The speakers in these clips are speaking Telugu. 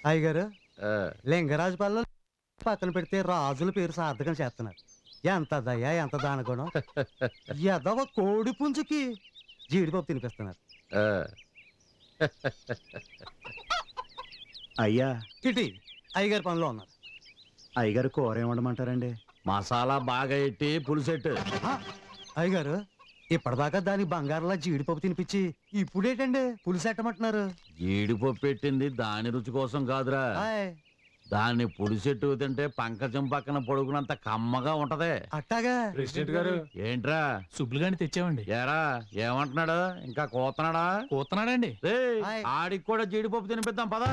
అయ్యగారు ఆ, లింగరాజుపల్లి పక్కన పెడితే రాజుల పేరు సార్థకం చేస్తున్నారు ఎంత దయ ఎంత దానగుణం ఎదవ కోడి పుంజుకి జీడిపప్పు తినిపిస్తున్నారు ఆ. అయ్యా ఇటీ అయ్యగారి పనిలో ఉన్నారు అయ్యగారు కూర ఏమండమంటారండి మసాలా బాగా ఎట్టి పులిసెట్టు ఆ, అయ్యగారు ఇప్పటిదాకా దానికి బంగారంలా జీడిపప్పు తినిపించి ఇప్పుడేటండి పులిసెట్టమంటున్నారు జీడిపప్పు పెట్టింది దాని రుచి కోసం కాదురా ఆయ్, దాన్ని పులిసెట్టు తింటే పంకజం పక్కన పడుకున్నంత కమ్మగా ఉంటదే అట్టాగా ప్రెసిడెంట్ గారు ఏంట్రా సుబ్బులు గాని తెచ్చామండి ఏరా ఏమంటున్నాడు ఇంకా కోతనాడా కూతున్నాడండి రేయ్, హాయ్. ఆడికి కూడా జీడిపప్పు తినిపిద్దాం పదా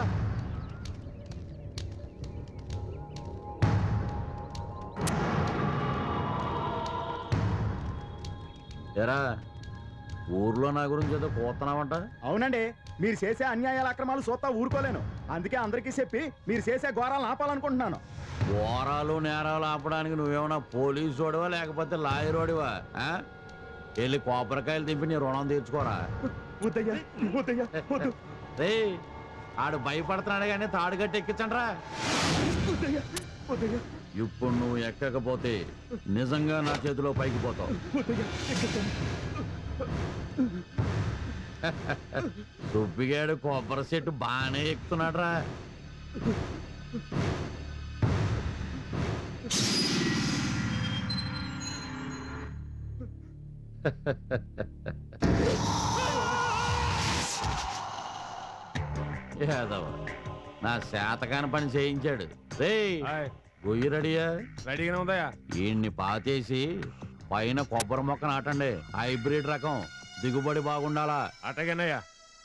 ఎరా ఊర్లో నా గురించి ఏదో కోతున్నావంట అవునండి మీరు చేసే అన్యాయాల అక్రమాలు చూస్తా ఊరుకోలేను అందుకే అందరికీ చెప్పి మీరు చేసే ఘోరాలను ఆపాలనుకుంటున్నాను ఘోరాలు నేరాలు ఆపడానికి నువ్వేమన్నా పోలీసు వాడివా లేకపోతే లాయర్ వాడివా ఆ? వెళ్ళి కొబ్బరికాయలు దింపి నీ రుణం తీర్చుకోరా వద్దయ్యా వద్దయ్యా వద్దు రే ఆడు భయపడుతున్నాడు కానీ తాడు కట్టి ఎక్కించండ్రా వద్దయ్యా వద్దయ్యా ఇప్పుడు నువ్వు ఎక్కకపోతే నిజంగా నా చేతిలో పైకి పోతావు వద్దయ్యా ఎక్కతాను. సుబ్బిగాడు కొబ్బరి చెట్టు బాగానే ఎక్కుతున్నాడు రా యాదవ నా శాతకాని పని చేయించాడు రే గొయ్యి రెడీయా రెడీగానే ఉందయ్యా ఈయన్ని పాతేసి పైన కొబ్బరి మొక్క నాటండి హైబ్రిడ్ రకం దిగుబడి బాగుండాలా అటగానయ్యా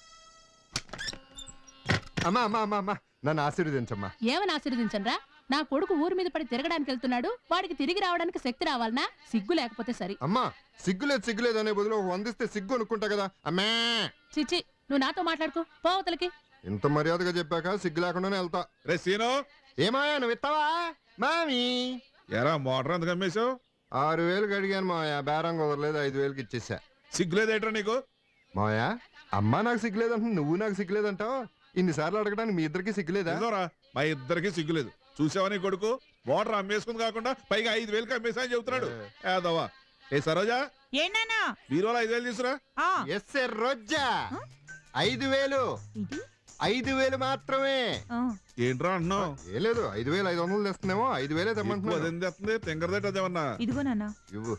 అమ్మా అమ్మా అమ్మా అమ్మా నన్ను ఆశీర్వదించమ్మా ఏమని ఆశీర్వదించండ్రా నా కొడుకు ఊరి మీద పడి తిరగడానికి వెళ్తున్నాడు వాడికి తిరిగి రావడానికి శక్తి రావాలనా సిగ్గు లేకపోతే సరి అమ్మా సిగ్గులేదు సిగ్గులేదు అనే బదులు ఒక వందిస్తే సిగ్గు అనుకుంటా కదా అమ్మా చిచ్చి నువ్వు నాతో మాట్లాడుకో పోవతలకి ఇంత మర్యాదగా చెప్పాక సిగ్గు లేకుండానే వెళ్తా రే సీను ఏమాయా నువ్వు ఇస్తావా మామి ఎరా మోటార్ ఎందుకు అమ్మేశావు ఆరు వేలు అడిగాను మాయా బేరం కుదరలేదు ఐదు వేలకి ఇచ్చేసా సిగ్గులేదేట్రా నీకు మాయా అమ్మ నాకు సిగ్గులేదంట నువ్వు నాకు సిగ్గులేదంటావు ఇన్నిసార్లు అడగడానికి మీ ఇద్దరికి సిగ్గులేదా నిజంరా మా ఇద్దరికి సిగ్గులేదు చూసావా నీ కొడుకు మోటార్ అమ్మేసుకుంది కాకుండా పైగా ఐదు వేలకి అమ్మేసా అని చెబుతున్నాడు ఏదవా ఏ సరోజా ఏంటన్నా బీరోలో ఐదు వేలు తీసురా ఎస్ రోజా ఐదు వేలు ఐదు వేలు మాత్రమే ఏంట్రా అంటున్నావు ఏ లేదు ఐదు వేలు ఐదు వందలు తెస్తుందేమో ఐదు వేలే ఎక్కువ తెమ్మంటున్నాను అదేం తెస్తుంది తింగరదేట అదేమన్నా ఇదిగో నాన్న ఇవ్వు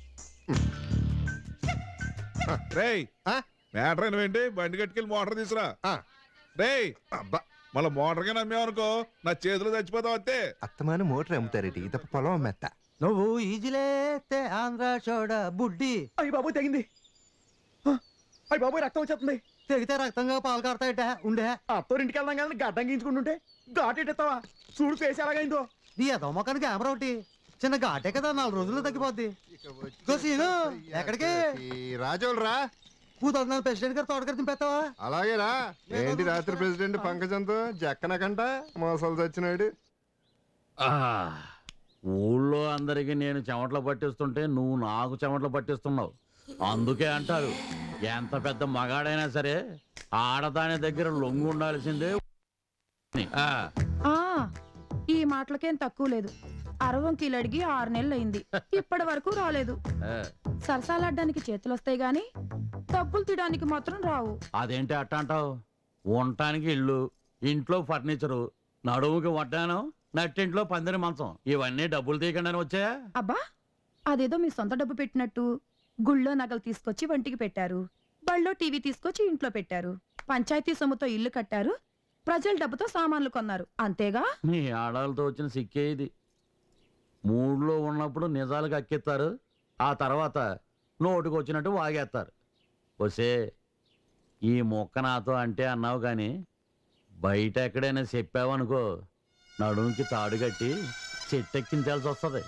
రేయ్ ఆ? మ్యాటర్ ఏంటి బండి కట్టుకెళ్ళి మోటార్ తీసురా ఆ. రేయ్ అబ్బా మళ్ళీ మోటార్ గా నమ్మేవనుకో నా చేతిలో చచ్చిపోతావు అంతే అత్తమాను మోటార్ అమ్ముతారేటి తప్ప పొలం అమ్మేత్త నువ్వు ఈజిలేతే ఆంధ్ర చోడ బుడ్డి అయ్యి బాబు తెగింది అయ్యి బాబు రక్తం వచ్చేస్తుంది తెగితే రక్తంగా పాలు కారుతాయట ఉండే అత్తోరింటికి వెళ్దాం కదా గడ్డం గీంచుకుంటుంటే ఘాటెట్టేస్తావా చూడు ఫేస్ ఎలాగైందో నీ ఎదో మొక్కని కెమెరా ఒకటి చిన్న ఘాటే కదా నాలుగు రోజుల్లో తగ్గిపోద్ది ఇదిగో సీను, ఎక్కడికి? రాజోలు రా కూతురు ప్రెసిడెంట్ గారు తోటగారు తింపేస్తావా అలాగే రా ఏంటి రాత్రి ప్రెసిడెంట్ పంకజంతో జక్కనకంట మోసాలు చచ్చినాడు ఆ, ఊళ్ళో అందరికి నేను చెమటలు పట్టిస్తుంటే నువ్వు నాకు చెమటలు పట్టిస్తున్నావు అందుకే అంటారు ఎంత పెద్ద మగాడైనా సరే ఆడదాని దగ్గర లొంగు ఉండాల్సిందే ఆ, ఆ ఈ మాటలకేం తక్కువ లేదు అరవంకీలు అడిగి ఆరు నెలలు అయింది ఇప్పటి వరకు రాలేదు ఆ, సరసాలాడ్డానికి చేతులు వస్తాయి గాని డబ్బులు తీయడానికి మాత్రం రావు అదేంటి అట్ట అంటావు ఉండటానికి ఇల్లు ఇంట్లో ఫర్నిచరు నడుముకి వడ్డానం నట్టింట్లో పందిరి మంచం ఇవన్నీ డబ్బులు తీయకుండానే వచ్చాయా అబ్బా అదేదో మీ సొంత డబ్బు పెట్టినట్టు గుళ్ళో నగలు తీసుకొచ్చి వంటికి పెట్టారు బళ్ళో టీవీ తీసుకొచ్చి ఇంట్లో పెట్టారు పంచాయతీ సొమ్ముతో ఇల్లు కట్టారు ప్రజల డబ్బుతో సామాన్లు కొన్నారు అంతేగా నీ ఆడాలతో వచ్చిన సిక్కే ఇది మూడ్లో ఉన్నప్పుడు నిజాలకు అక్కెత్తారు ఆ తర్వాత నోటికి వచ్చినట్టు వాగేస్తారు వసే ఈ మొక్క నాతో అంటే అన్నావు కానీ బయట ఎక్కడైనా చెప్పావనుకో నడుముకి తాడు కట్టి చెట్టెక్కించాల్సి వస్తుంది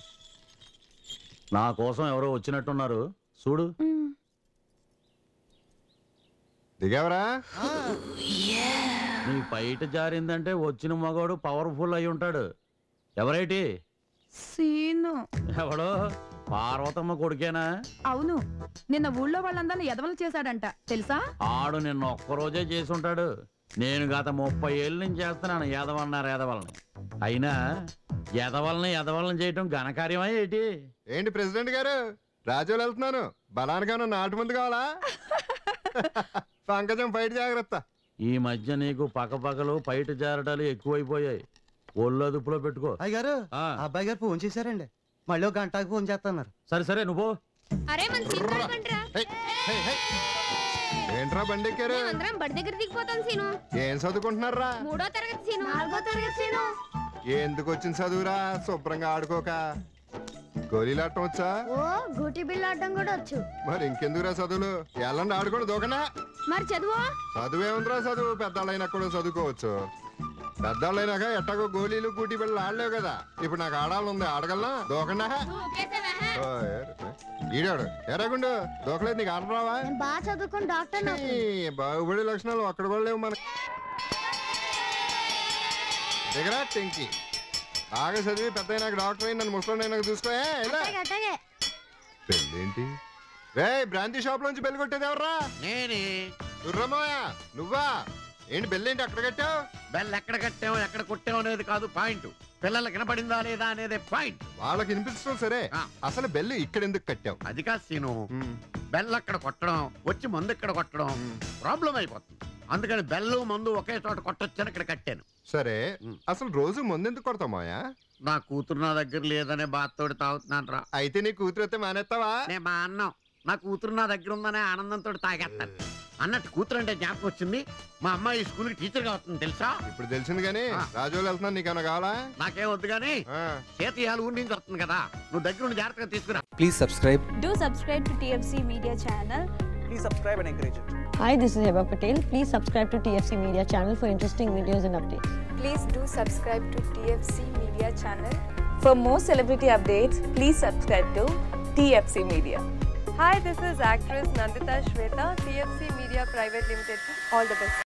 నా కోసం ఎవరో వచ్చినట్టున్నారు చూడు ఉమ్, దిగావరా నీ బయట జారిందంటే వచ్చిన మగవాడు పవర్ఫుల్ అయి ఉంటాడు ఎవరైటి సీను ఎవడో పార్వతమ్మ కొడుకేనా అవును నిన్న ఊళ్ళో వాళ్ళందరినీ ఎదవలు చేశాడంట తెలుసా ఆడు నిన్న ఒక్కరోజే చేసి ఉంటాడు నేను గత ముప్పై ఏళ్ళ నుంచి చేస్తున్నాను ఎదవన్నారు ఎదవల్ని అయినా ఎదవల్ని ఎదవల్ని చేయటం ఘనకార్యమా ఏంటి ఏంటి ప్రెసిడెంట్ గారు రాజోలు వెళ్తున్నాను బలానికైనా నాటు ముందు కావాలా పంకజం బయట జాగ్రత్త ఈ మధ్య నీకు పక్కపక్కలు పైట జారటాలు ఎక్కువైపోయాయి ఒళ్ళు అదుపులో పెట్టుకో అయ్యగారు ఆ, అబ్బాయి గారు ఫోన్ చేశారండి మళ్ళీ ఒక గంటకు ఫోన్ చేస్తున్నారు సరే సరే నువ్వు అరే మన సీన్ పడకండ్రా హే, హే, హే. ఏంట్రా బండి ఎక్కారు మేమందరం బడి దగ్గర దిగిపోతాం సీను ఏం చదువుకుంటున్నారా మూడో తరగతి సీను నాలుగో తరగతి సీను ఎందుకు వచ్చిన చదువురా శుభ్రంగా ఆడుకోక గోళీలు ఆడటం వచ్చా ఓ గూటి బిల్ ఆడడం కూడా వచ్చు మరి ఇంకెందుకురా చదువులు ఎల్లండి ఆడుకోండి దూకనా మరి చదువు చదువు ఏముందిరా చదువు పెద్దవాళ్ళైనా కూడా చదువుకోవచ్చు పెద్దవాళ్ళైనాక ఎట్టాగో గోళీలు కూటి బిళ్ళలు ఆడలేవు కదా ఇప్పుడు నాకు ఆడాలనుంది ఆడగలనా దూకనా ఓ, ఏ- ఈడాడు ఎరాగుండు దూకలేదు నీకు ఆడరావా నేను బాగా చదువుకుని డాక్టర్ ఈ బాగుబడి లక్షణాలు అక్కడ కూడా లేవు మన దగ్గర టెంకి బాగా చదివి పెద్ద నాకు డాక్టర్ అయి నన్ను ముసలి నాకు చూసుకో ఏ, ఇలా. అట్టగే పెళ్ళేంటి రే బ్రాంతి షాప్ లోంచి బెల్ కొట్టేది ఎవర్రా నేనే దుర్రమ్మయ్య నువ్వా ఏంటి బెల్లేంటి అక్కడ కట్టావు బెల్ ఎక్కడ కట్టామో ఎక్కడ కొట్టామో అనేది కాదు పాయింట్ పిల్లలకి వినపడిందా లేదా అనేది పాయింట్ వాళ్ళకి వినిపించడం సరే ఆ. అసలు బెల్ ఇక్కడ ఎందుకు కట్టావు అది కాదు సీను ఉమ్, బెల్ అక్కడ కొట్టడం వచ్చి మందు ఇక్కడ కొట్టడం ఉమ్. ప్రాబ్లం అయిపోతుంది అందుకని బెల్లు మందు ఒకే చోట కొట్టొచ్చని ఇక్కడ కట్టాను సరే ఉమ్. అసలు రోజు ముందెందుకు కొడతావు మాయా నా కూతురు నా దగ్గర లేదనే బాధతోటి తాగుతున్నాను రా అయితే నీ కూతురు అయితే మానేస్తావా నేను మా అన్నం నా కూతురు నా దగ్గర ఉందనే ఆనందంతో తాగేస్తాను అన్నట్టు కూతురు అంటే జ్ఞాపకం వచ్చింది మా అమ్మాయి స్కూల్కి టీచర్గా వస్తుంది తెలుసా ఇప్పుడు తెలిసింది కానీ ఆ. రాజోలు వెళ్తున్నా నీకేమైనా కావాలా నాకేం వద్దు కానీ ఆ. చేతి ఇవాళ ఊరి నుంచి వస్తుంది కదా నువ్వు దగ్గర ఉండి జాగ్రత్తగా తీసుకురా Please subscribe. Do subscribe to TFC Media channel. Please subscribe and encourage it. Hi, this is Heba Patel. Please subscribe to TFC Media channel for interesting videos and updates. Please do subscribe to TFC Media channel. For more celebrity updates, please subscribe to TFC Media. Hi, this is actress Nandita Shweta, TFC Media Private Limited. All the best.